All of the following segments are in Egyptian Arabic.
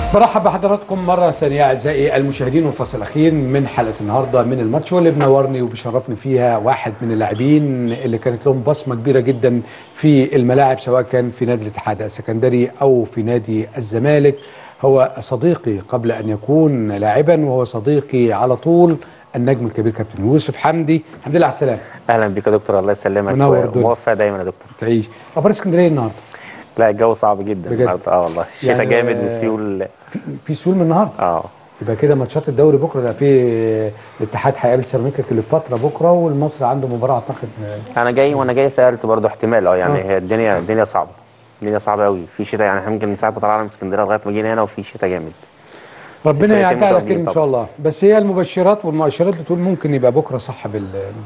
برحب بحضراتكم مرة ثانية أعزائي المشاهدين والفصل الأخير من حلقة النهاردة من الماتش واللي بنورني وبيشرفني فيها واحد من اللاعبين اللي كانت لهم بصمة كبيرة جدا في الملاعب سواء كان في نادي الاتحاد السكندري أو في نادي الزمالك هو صديقي قبل أن يكون لاعبا وهو صديقي على طول النجم الكبير كابتن يوسف حمدي الحمد لله على السلامة اهلا بيك يا دكتور الله يسلمك منور الدنيا. موفق دايما يا دكتور تعيش أخبار اسكندرية النهاردة لا الجو صعب جدا بجد؟ النهارده اه والله الشتاء يعني، جامد آه، والسيول في, في سيول من النهاردة اه يبقى كده ماتشات الدوري بكره ده في الاتحاد هيقابل سيراميكا كليوباترا بكره والمصري عنده مباراه اعتقد انا جاي وانا جاي سالت برضه احتمال اه يعني آه. هي الدنيا الدنيا صعبه الدنيا صعبه قوي في شتاء يعني احنا يمكن من ساعه ما طلعنا من اسكندريه لغايه ما جينا هنا وفي شتاء جامد ربنا فرقتين يعدي على متواجدين خير ان طبعا. شاء الله بس هي المبشرات والمؤشرات بتقول ممكن يبقى بكره صح بال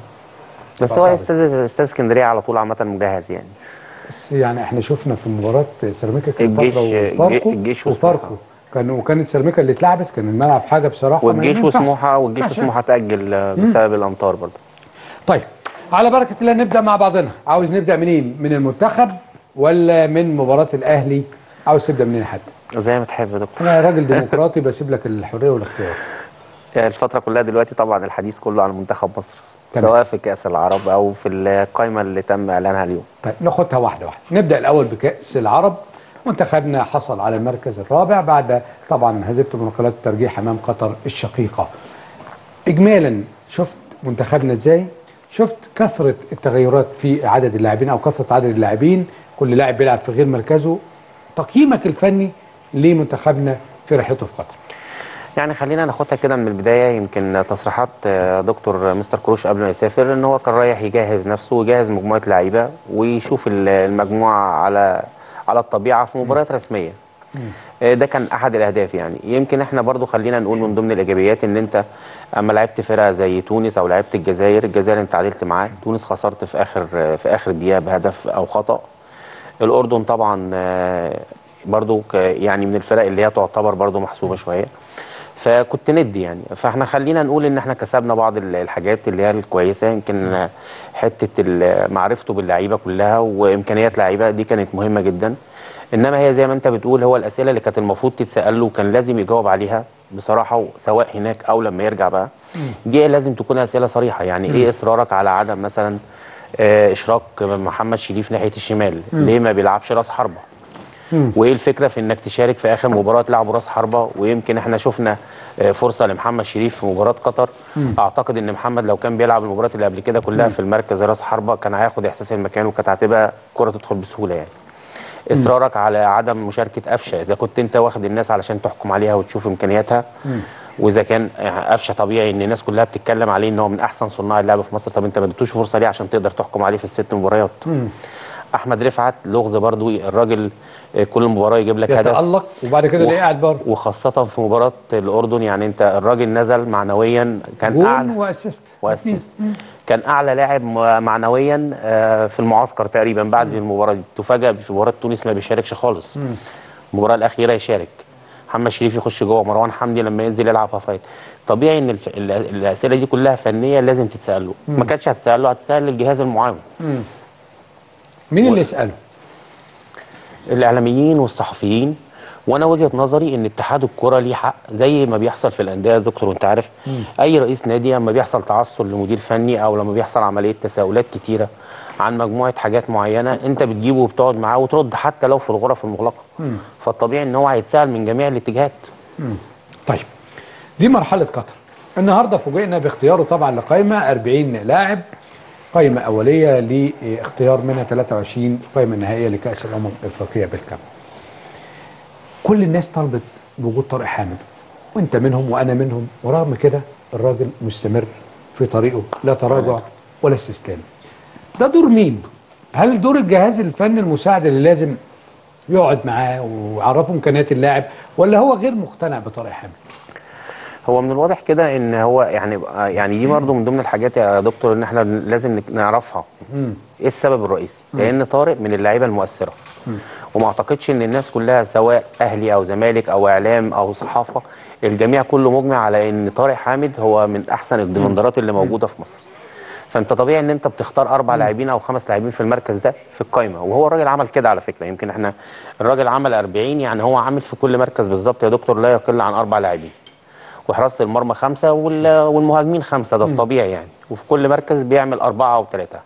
بس صعب. هو استاد استاد اسكندريه على طول عامه مجهز يعني بس يعني احنا شفنا في مباراه سيراميكا الجيش- كليوباترا وفاركو الجيش وفاركو وسموحة. كان وكانت سيراميكا اللي اتلعبت كان الملعب حاجه بصراحه ما والجيش ينفعش. وسموحه والجيش ينفعش. وسموحه تاجل آه، بسبب الامطار برضه طيب على بركه الله نبدا مع بعضنا عاوز نبدا منين من المنتخب ولا من مباراه الاهلي عاوز تبدا منين حتى زي ما تحب يا دكتور انا راجل ديمقراطي بسيب لك الحريه والاختيار الفترة كلها دلوقتي طبعا الحديث كله عن منتخب مصر تمام. سواء في كأس العرب أو في القائمة اللي تم إعلانها اليوم طيب ناخدها واحده واحده نبدا الاول بكاس العرب منتخبنا حصل على المركز الرابع بعد طبعا هزيمته بنقلات الترجيح امام قطر الشقيقه اجمالا شفت منتخبنا ازاي شفت كثره التغيرات في عدد اللاعبين او كثره عدد اللاعبين كل لاعب بيلعب في غير مركزه تقييمك الفني لمنتخبنا في رحلته في قطر يعني خلينا ناخدها كده من البداية يمكن تصريحات آه، دكتور مستر كروش قبل ما يسافر إن هو كان رايح يجهز نفسه ويجهز مجموعة لعيبة ويشوف ال- المجموعة على على الطبيعة في مباريات رسمية آه، ده كان احد الاهداف يعني يمكن احنا برضو خلينا نقول من ضمن الايجابيات ان انت اما لعبت فرقه زي تونس او لعبت الجزائر الجزائر انت تعادلت معاه تونس خسرت في اخر في اخر دقيقه بهدف او خطا الاردن طبعا آه، برضو ك- يعني من الفرق اللي هي تعتبر برضو محسوبه شويه فكنت ندي يعني فاحنا خلينا نقول ان احنا كسبنا بعض ال- الحاجات اللي هي الكويسه يمكن آه، حته ال- معرفته باللعيبه كلها وامكانيات لعيبه دي كانت مهمه جدا انما هي زي ما انت بتقول هو الاسئله اللي كانت المفروض تتسال له وكان لازم يجاوب عليها بصراحه سواء هناك او لما يرجع بقى دي لازم تكون اسئله صريحه يعني ايه اصرارك على عدم مثلا آه، اشراك محمد شريف ناحيه الشمال ليه ما بيلعبش راس حربه وايه الفكره في انك تشارك في اخر مباراه تلعب راس حربه ويمكن احنا شفنا آه، فرصه لمحمد شريف في مباراه قطر اعتقد ان محمد لو كان بيلعب المباريات اللي قبل كده كلها في المركز راس حربه كان هياخد احساس المكان وكانت هتبقى كره تدخل بسهوله يعني اصرارك على عدم مشاركه قفشه اذا كنت انت واخد الناس علشان تحكم عليها وتشوف امكانياتها واذا كان قفشه طبيعي ان الناس كلها بتتكلم عليه ان هو من احسن صناع اللعب في مصر طب انت ما اديتوش فرصه ليه عشان تقدر تحكم عليه في الست مباريات احمد رفعت لغز برضو الراجل آه، كل مباراه يجيب لك هدف يتالق وبعد كده وخ- ليه قاعد بره وخاصه في مباراه الاردن يعني انت الراجل نزل معنويا كان جول اعلى واسيست واسيست كان اعلى لاعب م- معنويا آه، في المعسكر تقريبا بعد المباراه دي تفاجئ في مباراه تونس ما بيشاركش خالص المباراه الاخيره يشارك محمد شريف يخش جوه مروان حمدي لما ينزل يلعب هاف رايت طبيعي ان الف... ال- الاسئله دي كلها فنيه لازم تتسال له ما كانتش هتسال له هتسال للجهاز المعاون مين اللي يساله الاعلاميين والصحفيين وانا وجهه نظري ان اتحاد الكره ليه حق زي ما بيحصل في الانديه يا دكتور وانت عارف اي رئيس نادي لما بيحصل تعثر لمدير فني او لما بيحصل عمليه تساؤلات كتيره عن مجموعه حاجات معينه انت بتجيبه وبتقعد معاه وترد حتى لو في الغرف المغلقه فالطبيعي ان هو هيتسال من جميع الاتجاهات طيب دي مرحلة قطر النهاردة فوجئنا باختياره طبعا لقائمة 40 لاعب قائمة أولية لاختيار منها 23 قائمة نهائية لكأس الأمم الأفريقية بالكامل كل الناس طلبت بوجود طارق حامد وانت منهم وانا منهم ورغم كده الراجل مستمر في طريقه لا تراجع ولا استسلام ده دور مين هل دور الجهاز الفني المساعد اللي لازم يقعد معاه ويعرفه امكانيات اللاعب ولا هو غير مقتنع بطارق حامد هو من الواضح كده ان هو يعني يعني دي برضه من ضمن الحاجات يا دكتور ان احنا لازم نك- نعرفها ايه السبب الرئيسي لان طارق من اللعيبه المؤثره وما اعتقدش ان الناس كلها سواء اهلي او زمالك او اعلام او صحافه الجميع كله مجمع على ان طارق حامد هو من احسن الديفندرات اللي موجوده في مصر فانت طبيعي ان انت بتختار اربع لاعبين او خمس لاعبين في المركز ده في القايمه وهو الراجل عمل كده على فكره يمكن احنا الراجل عمل 40 يعني هو عامل في كل مركز بالظبط يا دكتور لا يقل عن اربع لاعبين وحراسه المرمى خمسه وال- والمهاجمين خمسه ده الطبيعي يعني وفي كل مركز بيعمل اربعه او ثلاثه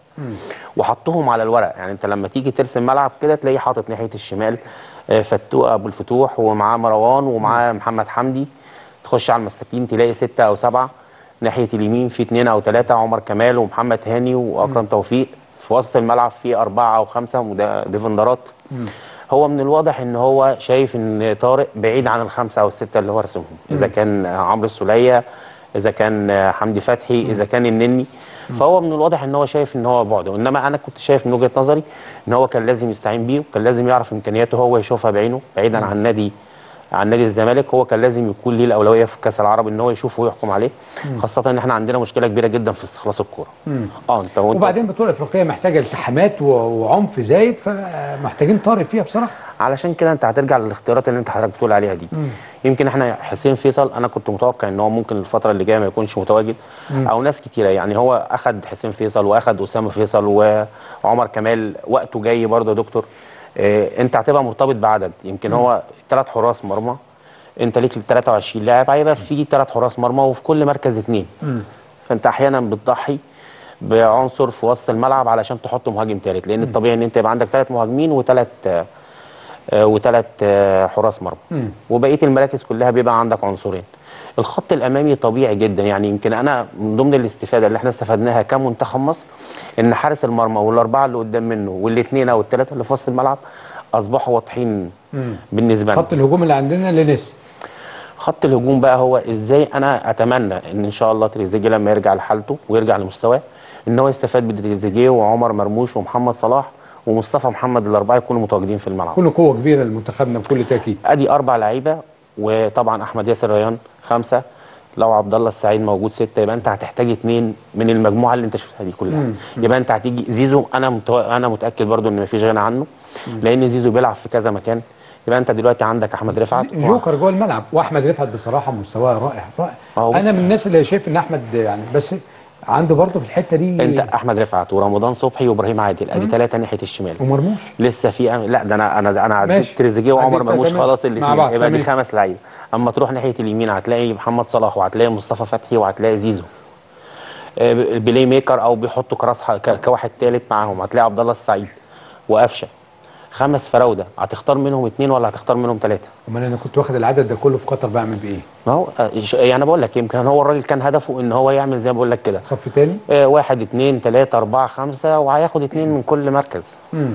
وحطهم على الورق يعني انت لما تيجي ترسم ملعب كده تلاقيه حاطط ناحيه الشمال آه، فتوح ابو الفتوح ومعاه مروان ومعاه محمد حمدي تخش على المساكين تلاقي ستة أو سبعة ناحية اليمين في اتنين أو تلاتة عمر كمال ومحمد هاني وأكرم توفيق في وسط الملعب في أربعة أو خمسة وده ديفندرات هو من الواضح ان هو شايف ان طارق بعيد عن الخمسه او السته اللي هو رسمهم اذا كان عمرو السوليه اذا كان حمدي فتحي اذا كان النني فهو من الواضح ان هو شايف ان هو بعده انما انا كنت شايف من وجهه نظري ان هو كان لازم يستعين بيه وكان لازم يعرف امكانياته هو يشوفها بعينه بعيدا عن نادي عن نادي الزمالك هو كان لازم يكون ليه الاولويه في كاس العرب ان هو يشوفه ويحكم عليه خاصه ان احنا عندنا مشكله كبيره جدا في استخلاص الكوره اه انت وانت وبعدين البطوله الافريقيه محتاجه التحامات و- وعنف زايد فمحتاجين طارق فيها بصراحه علشان كده انت هترجع للاختيارات اللي انت حضرتك بتقول عليها دي يمكن احنا حسين فيصل انا كنت متوقع ان هو ممكن الفتره اللي جايه ما يكونش متواجد او ناس كتيره يعني هو اخد حسين فيصل واخد اسامه فيصل و- وعمر كمال وقته جاي برضه يا دكتور اه انت هتبقى مرتبط بعدد يمكن هو ثلاث حراس مرمى انت ليك 23 لاعب هيبقى في ثلاث حراس مرمى وفي كل مركز اثنين فانت احيانا بتضحي بعنصر في وسط الملعب علشان تحط مهاجم ثالث لان الطبيعي ان انت يبقى عندك ثلاث مهاجمين وثلاث وثلاث حراس مرمى وبقيه المراكز كلها بيبقى عندك عنصرين الخط الامامي طبيعي جدا يعني يمكن انا من ضمن الاستفاده اللي احنا استفدناها كمنتخب مصر ان حارس المرمى والاربعه اللي قدام منه والاثنين او الثلاثه اللي في وسط الملعب اصبحوا واضحين بالنسبه لنا خط الهجوم اللي عندنا لنس خط الهجوم بقى هو ازاي انا اتمنى ان ان شاء الله تريزيجيه لما يرجع لحالته ويرجع لمستواه ان هو يستفاد بتريزيجيه وعمر مرموش ومحمد صلاح ومصطفى محمد الاربعه يكونوا متواجدين في الملعب كل قوه كبيره لمنتخبنا بكل تاكيد ادي اربع لعيبه وطبعا احمد ياسر ريان خمسه لو عبد الله السعيد موجود سته يبقى انت هتحتاج اثنين من المجموعه اللي انت شفتها دي كلها يبقى انت هتيجي زيزو انا متو... انا متاكد برضو ان مفيش غنى عنه لان زيزو بيلعب في كذا مكان يبقى انت دلوقتي عندك احمد رفعت جوكر جوه الملعب واحمد رفعت بصراحه مستواه رائع رائع أهو انا بص. من الناس اللي شايف ان احمد يعني بس عنده برضه في الحته دي انت احمد رفعت ورمضان صبحي وابراهيم عادل ادي ثلاثه ناحيه الشمال ومرموش لسه في أم... لا ده انا انا انا عديت ماشي. تريزيجيه وعمر عديت مرموش تمام. خلاص مع الاثنين بعض، يبقى دي تمام. خمس لعيبه اما تروح ناحيه اليمين هتلاقي محمد صلاح وهتلاقي مصطفى فتحي وهتلاقي زيزو آه، البلاي ميكر او بيحطوا كراس ح- ك- كواحد ثالث معاهم هتلاقي عبد الله السعيد وقفشه خمس فراوده هتختار منهم اثنين ولا هتختار منهم ثلاثه امال انا كنت واخد العدد ده كله في قطر بعمل بايه؟ ما هو آه، ش- يعني بقول لك يمكن هو الراجل كان هدفه ان هو يعمل زي ما بقول لك كده صف تاني آه، واحد اتنين تلاتة أربعة خمسة وهياخد اتنين من كل مركز مم.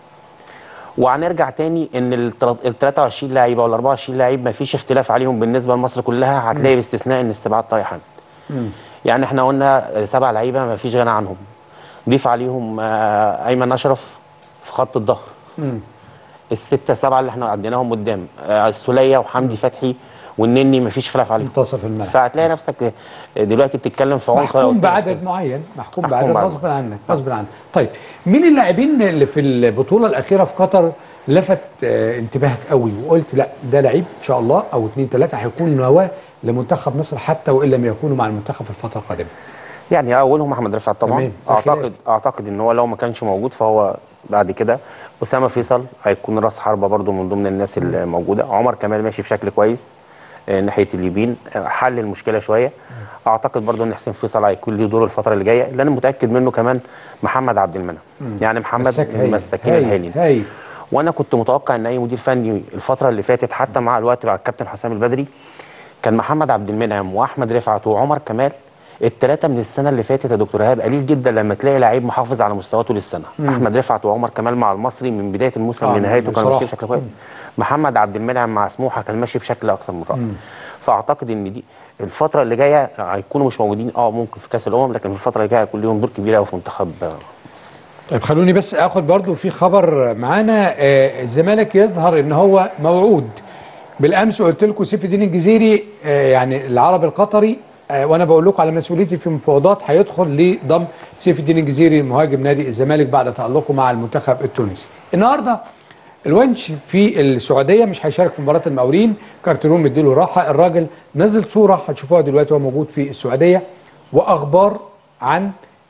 وهنرجع تاني ان ال 23 لعيبه ولا 24 لعيب ما فيش اختلاف عليهم بالنسبه لمصر كلها هتلاقي باستثناء ان استبعاد طارق حامد مم. يعني احنا قلنا سبع لعيبه ما فيش غنى عنهم ضيف عليهم آه، ايمن اشرف في خط الظهر مم. السته سبعه اللي احنا عديناهم قدام آه، السوليه وحمدي فتحي والنني ما فيش خلاف عليهم منتصف الملعب فهتلاقي نفسك دلوقتي بتتكلم في عنصر أو محكوم اتنين. بعدد معين محكوم محكوم بعدد بعدد. غصب عنك غصب عنك طيب مين اللاعبين اللي في البطوله الاخيره في قطر لفت آه، انتباهك قوي وقلت لا ده لعيب ان شاء الله او اثنين ثلاثه هيكون نواه لمنتخب مصر حتى وان لم يكونوا مع المنتخب في الفتره القادمه يعني اولهم احمد رفعت طبعا تمام. اعتقد الخلاف. اعتقد ان هو لو ما كانش موجود فهو بعد كده اسامه فيصل هيكون راس حربه برضو من ضمن الناس اللي موجوده عمر كمال ماشي بشكل كويس آه، ناحيه اليمين آه، حل المشكله شويه اعتقد برضو ان حسين فيصل هيكون له دور الفتره اللي جايه اللي انا متاكد منه كمان محمد عبد المنعم يعني محمد مساك من هايل. المساكين هايل. الهايلين هايل وانا كنت متوقع ان اي مدير فني الفتره اللي فاتت حتى مع الوقت مع الكابتن حسام البدري كان محمد عبد المنعم واحمد رفعت وعمر كمال الثلاثه من السنه اللي فاتت يا دكتور ايهاب قليل جدا لما تلاقي لعيب محافظ على مستواه طول السنه احمد رفعت وعمر كمال مع المصري من بدايه الموسم آه، لنهايته كانوا بصراحة. ماشيين بشكل كويس محمد عبد المنعم مع سموحه كان ماشي بشكل اكثر من رائع فاعتقد ان دي الفتره اللي جايه هيكونوا مش موجودين اه ممكن في كاس الامم لكن في الفتره اللي جايه هيكون لهم دور كبير قوي في منتخب آه، طيب خلوني بس اخد برضو في خبر معانا آه، الزمالك يظهر ان هو موعود بالامس قلت لكم سيف الدين الجزيري آه، يعني العربي القطري آه، وانا بقول لكم على مسؤوليتي في مفاوضات هيدخل لضم سيف الدين الجزيري مهاجم نادي الزمالك بعد تالقه مع المنتخب التونسي النهارده الونش في السعوديه مش هيشارك في مباراه المقاولين كارتيرون مديله راحه الراجل نزل صوره هتشوفوها دلوقتي هو موجود في السعوديه واخبار عن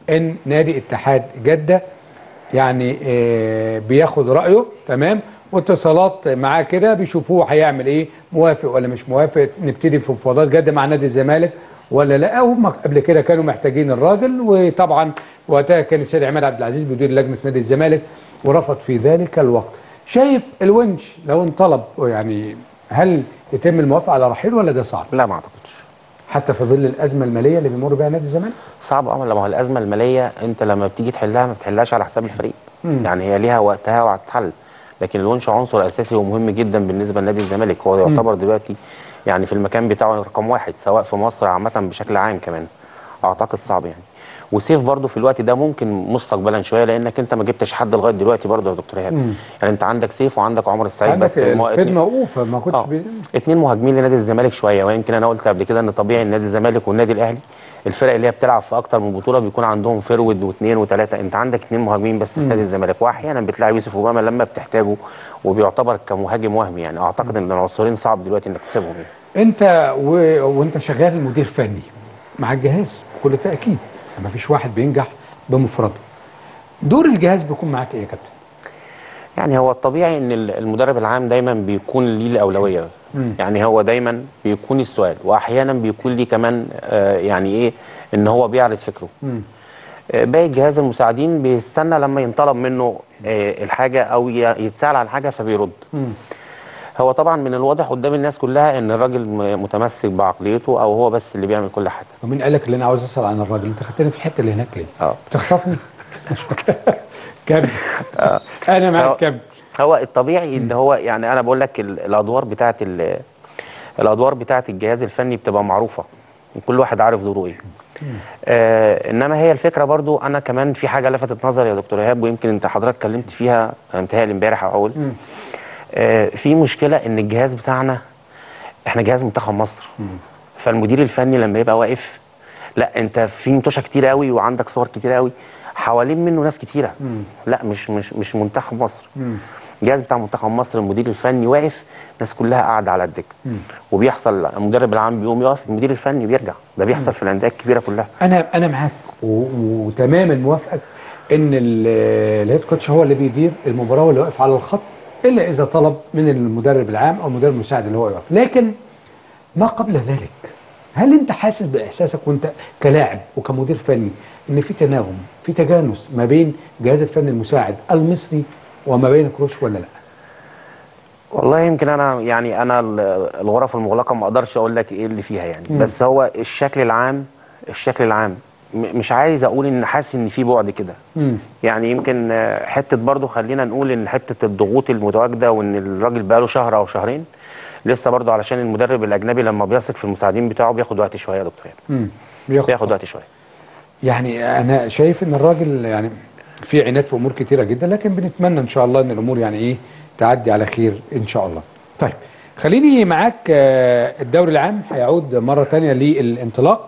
ان نادي اتحاد جده يعني آه، بياخد رايه تمام واتصالات معاه كده بيشوفوه هيعمل ايه موافق ولا مش موافق نبتدي في مفاوضات جد مع نادي الزمالك ولا لا هم قبل كده كانوا محتاجين الراجل وطبعا وقتها كان السيد عماد عبد العزيز بيدير لجنه نادي الزمالك ورفض في ذلك الوقت شايف الونش لو انطلب يعني هل يتم الموافقه على رحيله ولا ده صعب لا ما اعتقدش حتى في ظل الازمه الماليه اللي بيمر بها نادي الزمالك صعب اه ما هو الازمه الماليه انت لما بتيجي تحلها ما بتحلهاش على حساب الفريق مم. يعني هي ليها وقتها وهتتحل لكن الونش عنصر اساسي ومهم جدا بالنسبه لنادي الزمالك هو يعتبر دلوقتي يعني في المكان بتاعه رقم واحد سواء في مصر عامه بشكل عام كمان اعتقد صعب يعني وسيف برضه في الوقت ده ممكن مستقبلا شويه لانك انت ما جبتش حد لغايه دلوقتي برضه يا دكتور ايهاب مم. يعني انت عندك سيف وعندك عمر السعيد عندك بس المو- الخدمه موقوفه ما كنتش اه بي... اتنين مهاجمين لنادي الزمالك شويه ويمكن انا قلت قبل كده ان طبيعي النادي الزمالك والنادي الاهلي الفرق اللي هي بتلعب في اكتر من بطوله بيكون عندهم فرود واثنين وثلاثه انت عندك اثنين مهاجمين بس في نادي الزمالك واحيانا بتلاعب يوسف اوباما لما بتحتاجه وبيعتبر كمهاجم وهمي يعني اعتقد ان العنصرين صعب دلوقتي انك تسيبهم يعني. انت و... وانت شغال مدير فني مع الجهاز بكل تاكيد ما فيش واحد بينجح بمفرده دور الجهاز بيكون معاك ايه يا كابتن يعني هو الطبيعي ان ال- المدرب العام دايما بيكون ليه الاولويه مم. يعني هو دايما بيكون السؤال واحيانا بيكون ليه كمان آه يعني ايه ان هو بيعرض فكره مم. آه، باقي الجهاز المساعدين بيستنى لما ينطلب منه آه، الحاجه او ي- يتسال عن حاجه فبيرد مم. هو طبعا من الواضح قدام الناس كلها ان الراجل م- متمسك بعقليته او هو بس اللي بيعمل كل حاجه ومين قال لك اللي انا عاوز اسال عن الراجل انت خدتني في الحته اللي هناك ليه اه بتخطفني كمل انا معاك فهو- كمل هو الطبيعي ان هو يعني انا بقول لك ال- الادوار بتاعه ال- الادوار بتاعه الجهاز الفني بتبقى معروفه وكل واحد عارف دوره ايه آه انما هي الفكره برضو انا كمان في حاجه لفتت نظري يا دكتور ايهاب ويمكن انت حضرتك اتكلمت فيها متهيألي امبارح او اول آه في مشكله ان الجهاز بتاعنا احنا جهاز منتخب مصر فالمدير الفني لما يبقى واقف لا انت في متوشه كتير قوي وعندك صور كتير قوي حوالين منه ناس كتيره لا مش مش مش منتخب مصر الجهاز بتاع منتخب مصر المدير الفني واقف الناس كلها قاعده على الدكه وبيحصل المدرب العام بيقوم يقف المدير الفني بيرجع ده بيحصل في الانديه الكبيره كلها انا انا معاك و- وتماما موافقك ان ال- الهيد كوتش هو اللي بيدير المباراه واللي واقف على الخط الا اذا طلب من المدرب العام او المدرب المساعد اللي هو يقف لكن ما قبل ذلك هل انت حاسس باحساسك وانت كلاعب وكمدير فني ان في تناغم في تجانس ما بين جهاز الفني المساعد المصري وما بين كروش ولا لا والله يمكن انا يعني انا ال- الغرف المغلقه ما اقدرش اقول لك ايه اللي فيها يعني بس هو الشكل العام الشكل العام م- مش عايز اقول ان حاسس ان في بعد كده مم. يعني يمكن آه، حته برضو خلينا نقول ان حته الضغوط المتواجده وان الراجل بقاله شهر او شهرين لسه برضو علشان المدرب الاجنبي لما بيثق في المساعدين بتاعه بياخد وقت شويه يا دكتور إيهاب. مم. بياخد بياخد وقت شويه يعني انا شايف ان الراجل يعني في عناد في امور كتيره جدا لكن بنتمنى ان شاء الله ان الامور يعني ايه تعدي على خير ان شاء الله. طيب خليني معاك آه، الدوري العام هيعود مره تانية للانطلاق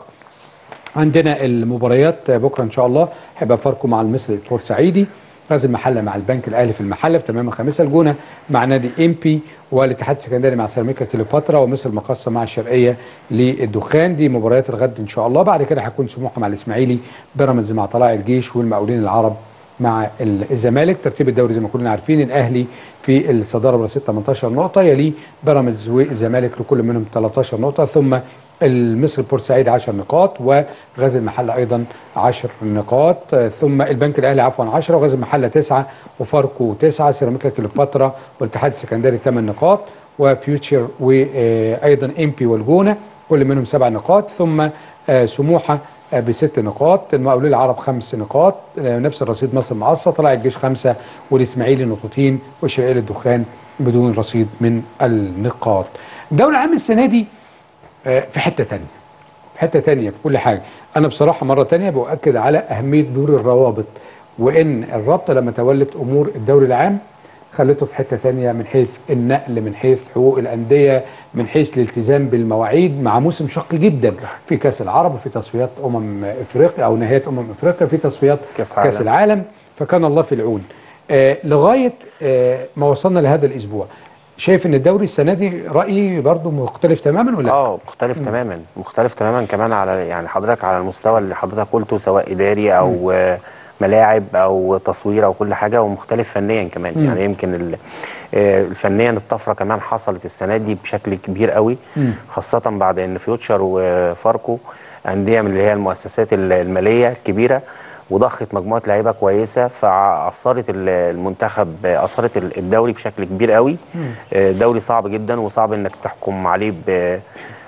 عندنا المباريات بكره ان شاء الله هيبقى فاركو مع المصري البورسعيدي غازي المحله مع البنك الاهلي في المحله في تمام الخامسه الجونه مع نادي امبي والاتحاد السكندري مع سيراميكا كليوباترا ومصر المقاصه مع الشرقيه للدخان دي مباريات الغد ان شاء الله بعد كده هيكون سموحه مع الاسماعيلي بيراميدز مع طلائع الجيش والمقاولين العرب مع ال- الزمالك ترتيب الدوري زي ما كلنا عارفين الاهلي في الصداره برصيد 18 نقطه يليه بيراميدز والزمالك لكل منهم 13 نقطه ثم المصري بورسعيد 10 نقاط وغازي المحله ايضا 10 نقاط آه، ثم البنك الاهلي عفوا 10 وغازي المحله 9 وفاركو 9 سيراميكا كليوباترا والاتحاد السكندري 8 نقاط وفيوتشر وايضا امبي والجونه كل منهم 7 نقاط ثم آه، سموحه آه، بست نقاط المقاولين العرب خمس نقاط آه، نفس الرصيد مصر المقاصه طلع الجيش خمسه والاسماعيلي نقطتين والشرقيه للدخان بدون رصيد من النقاط الدوري العام السنه دي آه، في حته تانية في حته تانية في كل حاجه انا بصراحه مره تانية بؤكد على اهميه دور الروابط وان الرابطه لما تولت امور الدوري العام خلته في حته تانية من حيث النقل من حيث حقوق الانديه من حيث الالتزام بالمواعيد مع موسم شق جدا في كاس العرب وفي تصفيات امم افريقيا او نهايات امم افريقيا في تصفيات كأس كاس عالم. العالم فكان الله في العون آه لغايه آه ما وصلنا لهذا الاسبوع شايف ان الدوري السنه دي رايي برضو مختلف تماما ولا اه مختلف تماما مختلف تماما كمان على يعني حضرتك على المستوى اللي حضرتك قلته سواء اداري او آه، ملاعب او تصوير او كل حاجه ومختلف فنيا كمان مم. يعني يمكن ال- آه، فنيا الطفره كمان حصلت السنه دي بشكل كبير قوي مم. خاصه بعد ان فيوتشر وفاركو انديه من اللي هي المؤسسات ال- الماليه الكبيره وضخت مجموعه لعيبه كويسه فاثرت ال- المنتخب اثرت ال- الدوري بشكل كبير قوي آه، دوري صعب جدا وصعب انك تحكم عليه ب-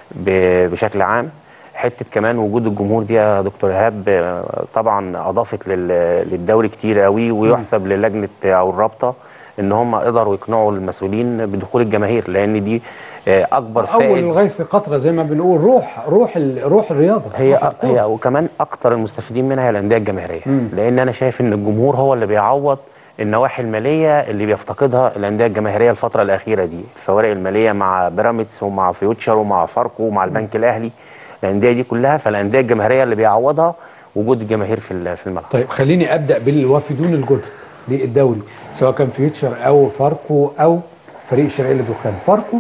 ب- بشكل عام حته كمان وجود الجمهور دي يا دكتور ايهاب آه، طبعا اضافت لل- للدوري كتير قوي ويحسب للجنه او الرابطه ان هم قدروا يقنعوا المسؤولين بدخول الجماهير لان دي آه، اكبر اول فائد الغيث في قطره زي ما بنقول روح روح ال- روح الرياضه هي روح الكورة. هي وكمان اكتر المستفيدين منها هي الانديه الجماهيريه مم. لان انا شايف ان الجمهور هو اللي بيعوض النواحي الماليه اللي بيفتقدها الانديه الجماهيريه الفتره الاخيره دي الفوارق الماليه مع بيراميدز ومع فيوتشر ومع فاركو ومع البنك الاهلي الانديه دي كلها فالانديه الجماهيريه اللي بيعوضها وجود الجماهير في ال- في الملعب طيب خليني ابدا بالوافدون الجدد للدوري سواء كان فيوتشر او فاركو او فريق الشرقيه للدخان فاركو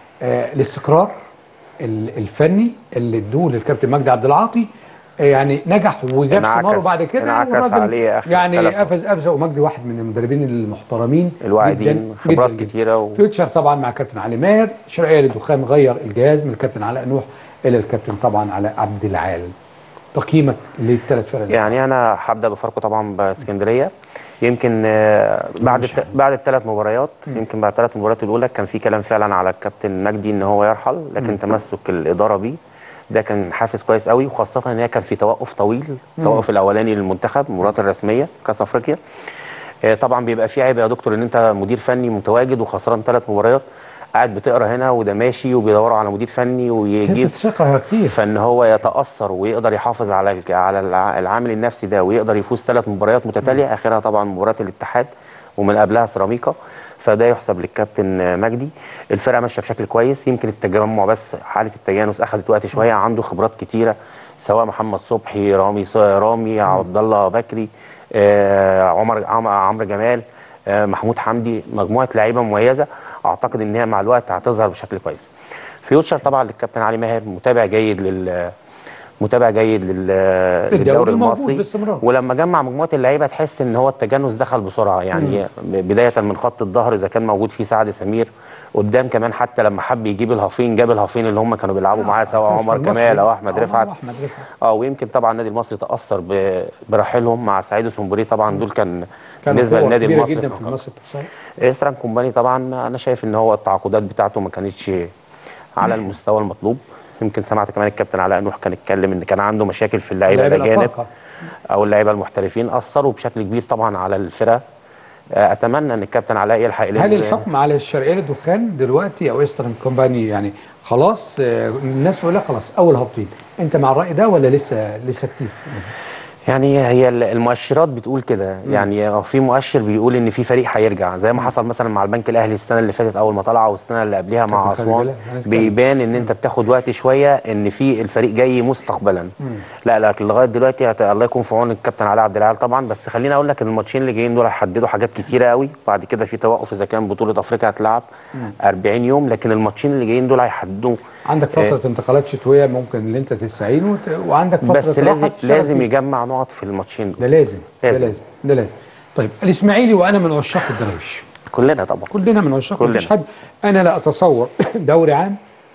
آه الاستقرار ال- الفني اللي ادوه للكابتن مجدي عبد العاطي آه، يعني نجح وجاب انعكس- ثماره بعد كده انعكس والراجل عليه آخر يعني ثلاث قفز قفزه ومجدي واحد من المدربين المحترمين الواعدين جداً- خبرات جداً جداً. كتيره و... فيوتشر طبعا مع كابتن علي ماهر شرقيه للدخان غير الجهاز من الكابتن علاء نوح الى الكابتن طبعا علاء عبد العال تقييمك للثلاث فرق يعني انا هبدا بفاركو طبعا باسكندريه يمكن آه، بعد مش الت... بعد الثلاث مباريات يمكن بعد الثلاث مباريات الاولى كان في كلام فعلا على الكابتن مجدي ان هو يرحل لكن تمسك الاداره بيه ده كان حافز كويس قوي وخاصه ان هي كان في توقف طويل التوقف الاولاني للمنتخب المباريات الرسميه كاس افريقيا آه، طبعا بيبقى في عيب يا دكتور ان انت مدير فني متواجد وخسران ثلاث مباريات قاعد بتقرا هنا وده ماشي وبيدوروا على مدير فني ويجيب شفت ثقه كتير فان هو يتاثر ويقدر يحافظ على الك- على الع- العامل النفسي ده ويقدر يفوز ثلاث مباريات متتاليه اخرها طبعا مباراه الاتحاد ومن قبلها سيراميكا فده يحسب للكابتن مجدي الفرقه ماشيه بشكل كويس يمكن التجمع بس حاله التجانس اخذت وقت شويه عنده خبرات كتيره سواء محمد صبحي رامي ص- رامي عبد الله بكري آه، عمر عم- عمرو جمال آه، محمود حمدي مجموعه لعيبه مميزه اعتقد ان هي مع الوقت هتظهر بشكل كويس فيوتشر طبعا للكابتن علي ماهر متابع جيد لل متابع جيد لل... للدوري موجود المصري باستمرار. ولما جمع مجموعه اللعيبه تحس ان هو التجانس دخل بسرعه يعني بدايه من خط الظهر اذا كان موجود فيه سعد سمير قدام كمان حتى لما حب يجيب الهافين جاب الهافين اللي هم كانوا بيلعبوا معاه سواء في عمر المصري. كمال او احمد آه، رفعت احمد رفعت اه ويمكن طبعا النادي المصري تاثر ب... برحيلهم مع سعيد وسنبوري طبعا دول كان كان بالنسبه قوة للنادي كبيرة المصري جدا كان في مصر صحيح. استران كومباني طبعا انا شايف ان هو التعاقدات بتاعته ما كانتش على المستوى المطلوب يمكن سمعت كمان الكابتن علاء نوح كان اتكلم ان كان عنده مشاكل في اللعيبه اللعيبة الاجانب الأفارقة. او اللعيبه المحترفين اثروا بشكل كبير طبعا على الفرقه آه، اتمنى ان الكابتن علاء يلحق هل يلم- الحكم على الشرقيه للدخان دلوقتي او ايسترن كومباني يعني خلاص آه، الناس تقول لك خلاص اول هابطين انت مع الراي ده ولا لسه لسه كتير؟ يعني هي ال- المؤشرات بتقول كده يعني في مؤشر بيقول ان في فريق هيرجع زي ما حصل مثلا مع البنك الاهلي السنه اللي فاتت اول ما طلع والسنه اللي قبلها مع كابتن خالد اسوان بلال، هنتكلم. بيبان ان انت بتاخد وقت شويه ان في الفريق جاي مستقبلا لا لكن لغايه دلوقتي هت... الله يكون في عون الكابتن علاء عبد العال طبعا بس خليني اقول لك ان الماتشين اللي جايين دول هيحددوا حاجات كتيره قوي بعد كده في توقف اذا كان بطوله افريقيا هتلعب 40 يوم لكن الماتشين اللي جايين دول هيحددوا عندك فتره انتقالات شتويه ممكن اللي انت تستعين وت... وعندك فتره بس راحة لازم تشتغل لازم فيها. يجمع نقط في الماتشين دول ده لازم ده لازم. لازم ده لازم طيب الاسماعيلي وانا من عشاق الدراويش كلنا طبعا كلنا من عشاق كلنا. مفيش حد انا لا اتصور دوري عام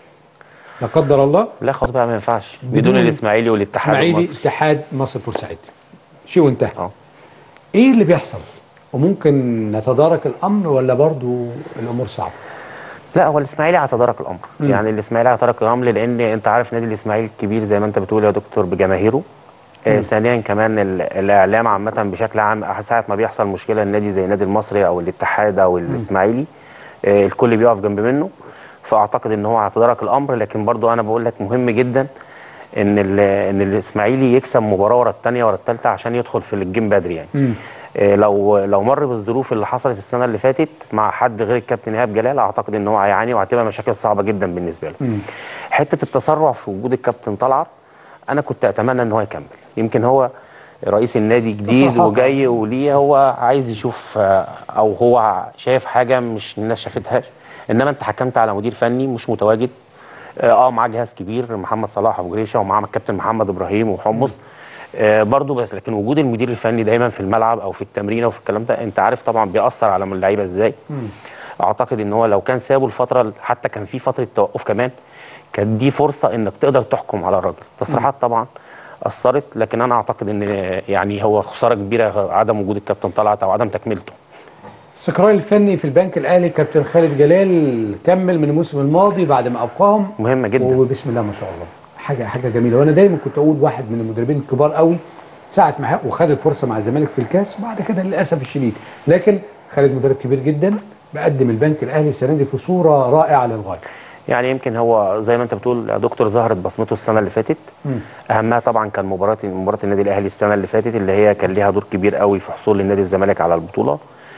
لا قدر الله لا خلاص بقى ما ينفعش بدون بدون الاسماعيلي والاتحاد اسماعيلي المصري اتحاد مصر بورسعيد شيء وانتهى اه ايه اللي بيحصل وممكن نتدارك الامر ولا برضو الامور صعبه لا هو الاسماعيلي هيتدارك الامر مم. يعني الاسماعيلي هيتدارك الامر لان انت عارف نادي الاسماعيلي الكبير زي ما انت بتقول يا دكتور بجماهيره آه ثانيا كمان ال- الاعلام عامه بشكل عام ساعه ما بيحصل مشكله النادي زي النادي المصري او الاتحاد او الاسماعيلي آه الكل بيقف جنب منه فاعتقد ان هو هيتدارك الامر لكن برضو انا بقول لك مهم جدا ان ال- ان الاسماعيلي يكسب مباراه ورا الثانيه ورا الثالثه عشان يدخل في الجيم بدري يعني مم. آه، لو لو مر بالظروف اللي حصلت السنه اللي فاتت مع حد غير الكابتن ايهاب جلال اعتقد ان هو هيعاني وهتبقى مشاكل صعبه جدا بالنسبه له. مم. حته التسرع في وجود الكابتن طلعت انا كنت اتمنى ان هو يكمل يمكن هو رئيس النادي جديد تصريحات. وجاي وليه هو عايز يشوف آه، او هو شايف حاجه مش الناس شافتهاش انما انت حكمت على مدير فني مش متواجد اه معاه جهاز كبير محمد صلاح ابو جريشه ومعاه الكابتن محمد ابراهيم وحمص آه برضو بس لكن وجود المدير الفني دايما في الملعب او في التمرين او في الكلام ده انت عارف طبعا بيأثر على اللعيبه ازاي اعتقد ان هو لو كان سابه الفتره حتى كان في فتره توقف كمان كانت دي فرصه انك تقدر تحكم على الراجل تصريحات طبعا اثرت لكن انا اعتقد ان يعني هو خساره كبيره عدم وجود الكابتن طلعت او عدم تكملته الاستقرار الفني في البنك الاهلي كابتن خالد جلال كمل من الموسم الماضي بعد ما ابقاهم مهمه جدا وبسم الله ما شاء الله حاجه حاجه جميله وانا دايما كنت اقول واحد من المدربين الكبار قوي ساعه ما وخد الفرصه مع الزمالك في الكاس وبعد كده للاسف الشديد لكن خالد مدرب كبير جدا بقدم البنك الاهلي السنه دي في صوره رائعه للغايه يعني يمكن هو زي ما انت بتقول يا دكتور ظهرت بصمته السنه اللي فاتت مم. اهمها طبعا كان مباراه مباراه النادي الاهلي السنه اللي فاتت اللي هي كان ليها دور كبير قوي في حصول النادي الزمالك على البطوله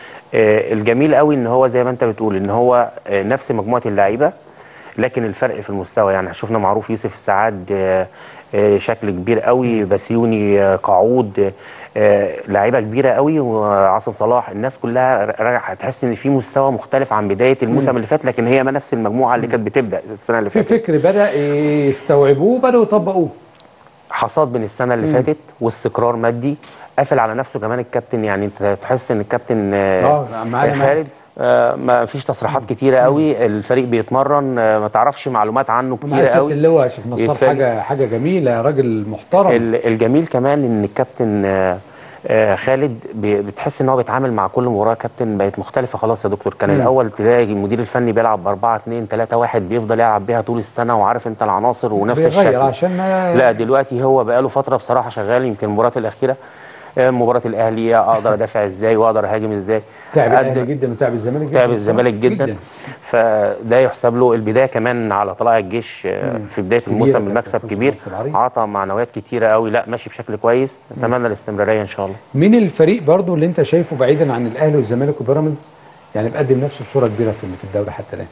آه الجميل قوي ان هو زي ما انت بتقول ان هو آه نفس مجموعه اللعيبه لكن الفرق في المستوى يعني شفنا معروف يوسف السعاد آه آه شكل كبير قوي بسيوني آه قعود آه لعيبه كبيره قوي وعاصم صلاح الناس كلها راجعه تحس ان في مستوى مختلف عن بدايه الموسم اللي فات لكن هي ما نفس المجموعه اللي كانت بتبدا السنه اللي في فاتت فكر بدا يستوعبوه بداوا يطبقوه حصاد من السنه اللي فاتت واستقرار مادي قافل على نفسه كمان الكابتن يعني انت تحس ان الكابتن اه معايا خالد آه ما فيش تصريحات كتيره قوي الفريق بيتمرن آه ما تعرفش معلومات عنه كتيره قوي اللواء يا شيخ نصار حاجه حاجه جميله راجل محترم الجميل كمان ان الكابتن آه آه خالد بتحس ان هو بيتعامل مع كل مباراه كابتن بقت مختلفه خلاص يا دكتور كان مم. الاول تلاقي المدير الفني بيلعب ب 4 2 3 1 بيفضل يلعب بيها طول السنه وعارف انت العناصر ونفس الشكل عشان ما لا دلوقتي هو بقاله فتره بصراحه شغال يمكن المباراه الاخيره مباراه الاهلي اقدر ادافع ازاي واقدر اهاجم ازاي تعب الاهلي جدا وتعب الزمالك جدا تعب الزمالك جدا, جدا. فده يحسب له البدايه كمان على طلائع الجيش في بدايه الموسم المكسب كبير عطى معنويات كتيره قوي لا ماشي بشكل كويس نتمنى الاستمراريه ان شاء الله مين الفريق برضو اللي انت شايفه بعيدا عن الاهلي والزمالك وبيراميدز يعني بقدم نفسه بصوره كبيره في الدوري حتى الان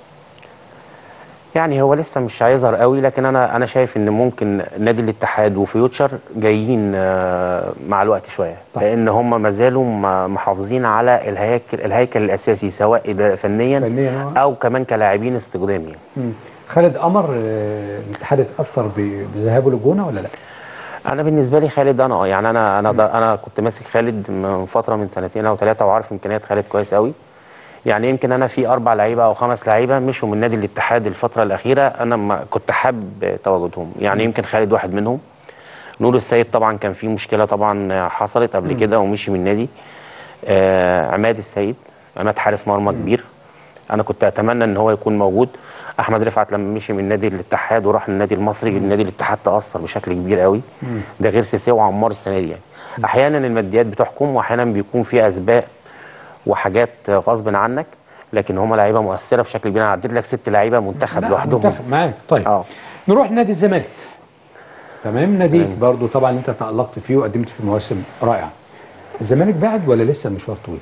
يعني هو لسه مش هيظهر قوي لكن انا انا شايف ان ممكن نادي الاتحاد وفيوتشر جايين مع الوقت شويه طيب. لان هم ما زالوا محافظين على الهيكل الهيكل الاساسي سواء فنيا, فنيا او كمان كلاعبين استخدامي خالد قمر الاتحاد اتاثر بذهابه للجونه ولا لا؟ انا بالنسبه لي خالد انا يعني انا انا انا كنت ماسك خالد من فتره من سنتين او ثلاثه وعارف امكانيات خالد كويس قوي يعني يمكن انا في اربع لعيبه او خمس لعيبه مشوا من نادي الاتحاد الفتره الاخيره انا ما كنت حابب تواجدهم يعني يمكن خالد واحد منهم نور السيد طبعا كان في مشكله طبعا حصلت قبل كده ومشي من النادي آه عماد السيد عماد حارس مرمى كبير انا كنت اتمنى ان هو يكون موجود احمد رفعت لما مشي من نادي الاتحاد وراح للنادي المصري النادي الاتحاد تاثر بشكل كبير قوي ده غير سيسي وعمار السنه دي يعني احيانا الماديات بتحكم واحيانا بيكون في اسباب وحاجات غصب عنك لكن هم لعيبه مؤثره بشكل كبير انا عديت لك ست لعيبه منتخب لوحدهم منتخب معاك طيب أوه. نروح نادي الزمالك تمام ناديك برضو طبعا انت تالقت فيه وقدمت في مواسم رائعه الزمالك بعد ولا لسه المشوار طويل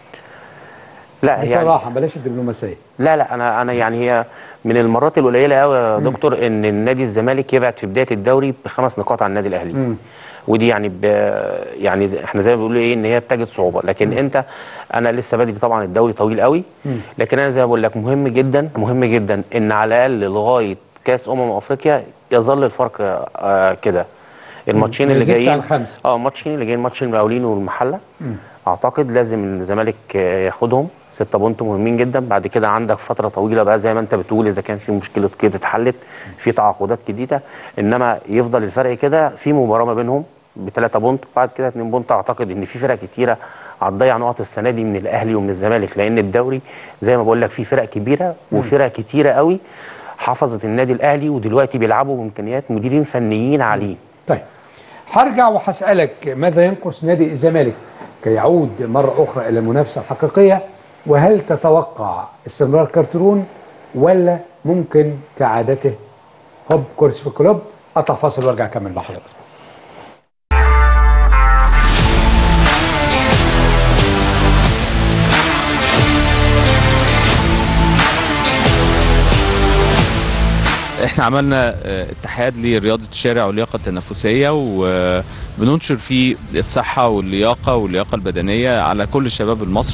لا بصراحه يعني بلاش الدبلوماسيه لا لا انا انا يعني هي من المرات القليله قوي يا دكتور ان النادي الزمالك يبعد في بدايه الدوري بخمس نقاط عن النادي الاهلي مم. ودي يعني ب يعني زي احنا زي ما بنقول ايه ان هي بتجد صعوبه لكن م. انت انا لسه بدري طبعا الدوري طويل قوي م. لكن انا زي ما بقول لك مهم جدا مهم جدا ان على الاقل لغايه كاس امم افريقيا يظل الفرق آه كده الماتشين اللي جايين اه الماتشين اللي جايين ماتش المقاولين والمحله م. اعتقد لازم الزمالك ياخدهم ستة بونت مهمين جدا بعد كده عندك فتره طويله بقى زي ما انت بتقول اذا كان في مشكله كده اتحلت في تعاقدات جديده انما يفضل الفرق كده في مباراه ما بينهم بثلاثة بونت وبعد كده 2 بونت اعتقد ان في فرق كتيره هتضيع نقط السنه دي من الاهلي ومن الزمالك لان الدوري زي ما بقول لك في فرق كبيره وفرق كتيره قوي حفظت النادي الاهلي ودلوقتي بيلعبوا بامكانيات مديرين فنيين عاليين طيب هرجع وهسالك ماذا ينقص نادي الزمالك كي يعود مره اخرى الى المنافسه الحقيقيه وهل تتوقع استمرار كارترون ولا ممكن كعادته هوب كرسي في الكلوب اطلع فاصل وارجع اكمل مع حضرتك احنا عملنا اتحاد لرياضه الشارع واللياقه التنافسيه وبننشر فيه الصحه واللياقه واللياقه البدنيه على كل الشباب المصري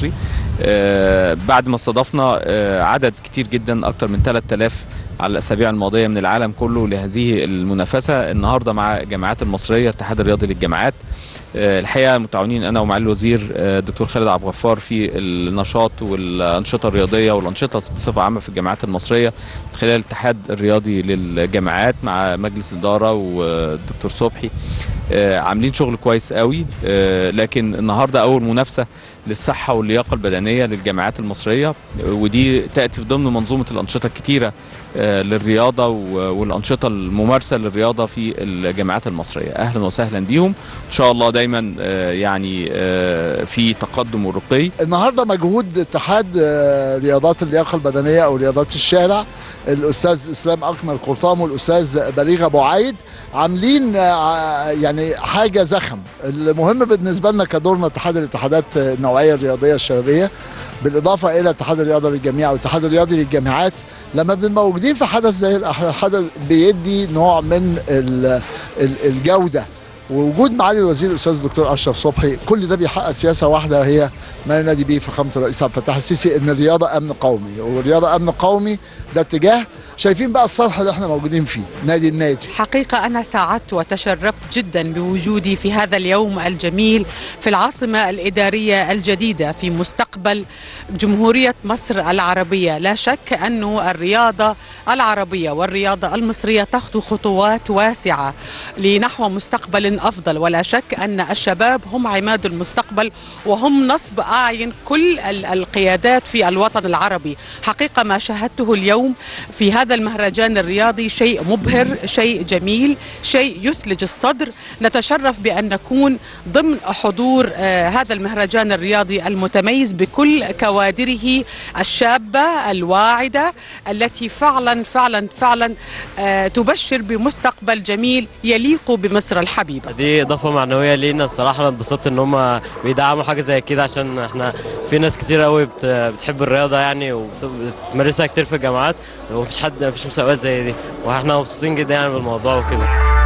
آه، بعد ما استضفنا آه، عدد كتير جدا اكتر من 3000 على الاسابيع الماضيه من العالم كله لهذه المنافسه النهارده مع الجامعات المصريه الاتحاد الرياضي للجامعات آه، الحقيقه متعاونين انا ومعالي الوزير آه، الدكتور خالد عبد الغفار في النشاط والانشطه الرياضيه والانشطه بصفه عامه في الجامعات المصريه من خلال الاتحاد الرياضي للجامعات مع مجلس الاداره والدكتور صبحي آه، عاملين شغل كويس قوي آه، لكن النهارده اول منافسه للصحه واللياقه البدنيه للجامعات المصريه آه، ودي تاتي في ضمن منظومه الانشطه الكتيره آه، للرياضه و- والانشطه الممارسه للرياضه في الجامعات المصريه اهلا وسهلا بيهم ان شاء الله دايما آه، يعني آه، في تقدم ورقي النهارده مجهود اتحاد آه، رياضات اللياقه البدنيه او رياضات الشارع الاستاذ اسلام اكمل قرطام والاستاذ بليغ ابو عايد عاملين آه، يعني حاجه زخم المهم بالنسبه لنا كدورنا اتحاد الاتحادات النوعيه الرياضيه الشبابيه بالاضافه الى اتحاد الرياضه للجميع والاتحاد الرياضي للجامعات لما بنبقى موجودين في حدث زي الحدث بيدي نوع من ال- ال- الجوده ووجود معالي الوزير الاستاذ الدكتور اشرف صبحي كل ده بيحقق سياسه واحده وهي ما ينادي به فخامه الرئيس عبد الفتاح السيسي ان الرياضه امن قومي والرياضه امن قومي ده اتجاه شايفين بقى الصرح اللي احنا موجودين فيه نادي النادي حقيقة أنا سعدت وتشرفت جدا بوجودي في هذا اليوم الجميل في العاصمة الإدارية الجديدة في مستقبل جمهورية مصر العربية لا شك أن الرياضة العربية والرياضة المصرية تخطو خطوات واسعة لنحو مستقبل أفضل ولا شك أن الشباب هم عماد المستقبل وهم نصب أعين كل ال- القيادات في الوطن العربي حقيقة ما شاهدته اليوم في هذا المهرجان الرياضي شيء مبهر شيء جميل شيء يثلج الصدر نتشرف بأن نكون ضمن حضور آه، هذا المهرجان الرياضي المتميز بكل كوادره الشابة الواعدة التي فعلا فعلا فعلا آه، تبشر بمستقبل جميل يليق بمصر الحبيبة دي اضافه معنويه لينا الصراحه انا اتبسطت ان هم بيدعموا حاجه زي كده عشان احنا في ناس كتير قوي بت- بتحب الرياضه يعني وبتمارسها كتير في الجامعات ومفيش حد مفيش مسابقات زي دي واحنا مبسوطين جدا يعني بالموضوع وكده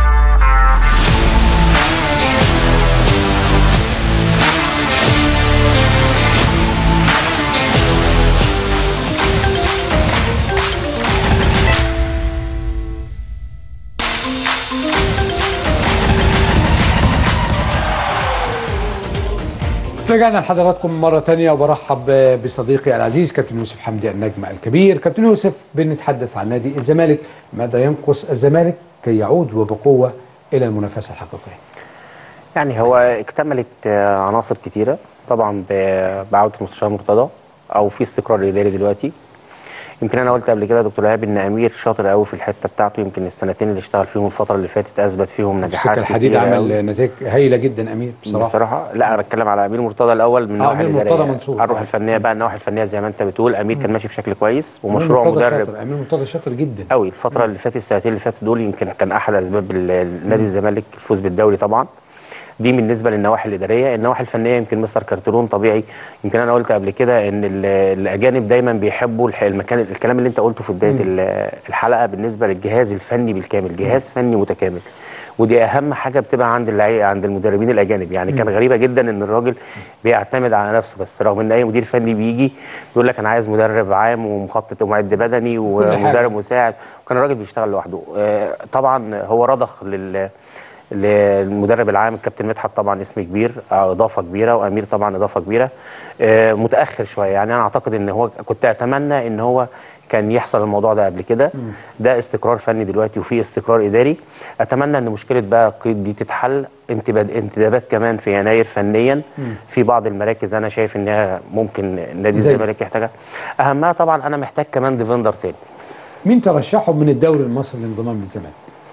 رجعنا لحضراتكم مرة تانية وبرحب بصديقي العزيز كابتن يوسف حمدي النجم الكبير كابتن يوسف بنتحدث عن نادي الزمالك ماذا ينقص الزمالك كي يعود وبقوة إلى المنافسة الحقيقية يعني هو اكتملت آه، عناصر كتيرة طبعا ب- بعودة المستشار مرتضى او في استقرار اداري دلوقتي يمكن انا قلت قبل كده يا دكتور ايهاب ان امير شاطر قوي في الحته بتاعته يمكن السنتين اللي اشتغل فيهم الفتره اللي فاتت اثبت فيهم نجاحات السكة الحديد كتيرة قوي. عمل نتائج هايلة جدا أمير بصراحة بصراحه لا انا بتكلم على امير مرتضى الاول من آه، الناحيه أمير مرتضى الاداريه منصور الروح طبعاً. الفنيه بقى النواحي الفنيه زي ما انت بتقول امير كان ماشي بشكل كويس ومشروع أمير مرتضى مدرب شاطر أمير مرتضى شاطر جدا قوي الفتره اللي فاتت السنتين اللي فاتوا دول يمكن كان احد اسباب ال- نادي الزمالك الفوز بالدوري طبعا دي بالنسبه للنواحي الاداريه النواحي الفنيه يمكن مستر كارترون طبيعي يمكن انا قلت قبل كده ان ال- الاجانب دايما بيحبوا الح- المكان الكلام اللي انت قلته في بدايه ال- الحلقه بالنسبه للجهاز الفني بالكامل جهاز فني متكامل ودي اهم حاجه بتبقى عند اللعيبه عند المدربين الاجانب يعني كان غريبه جدا ان الراجل بيعتمد على نفسه بس رغم ان اي مدير فني بيجي بيقول لك انا عايز مدرب عام ومخطط ومعد بدني حاجة. ومدرب مساعد وكان الراجل بيشتغل لوحده آه، طبعا هو رضخ لل للمدرب العام الكابتن مدحت طبعا اسم كبير آه، اضافه كبيره وامير طبعا اضافه كبيره آه، متاخر شويه يعني انا اعتقد ان هو كنت اتمنى ان هو كان يحصل الموضوع ده قبل كده ده استقرار فني دلوقتي وفي استقرار اداري اتمنى ان مشكله بقى قيد دي تتحل انتباد انتدابات كمان في يناير فنيا في بعض المراكز انا شايف انها ممكن نادي زي؟ الزمالك يحتاجها اهمها طبعا انا محتاج كمان ديفندر تاني مين ترشحهم من الدوري المصري للانضمام للزمالك؟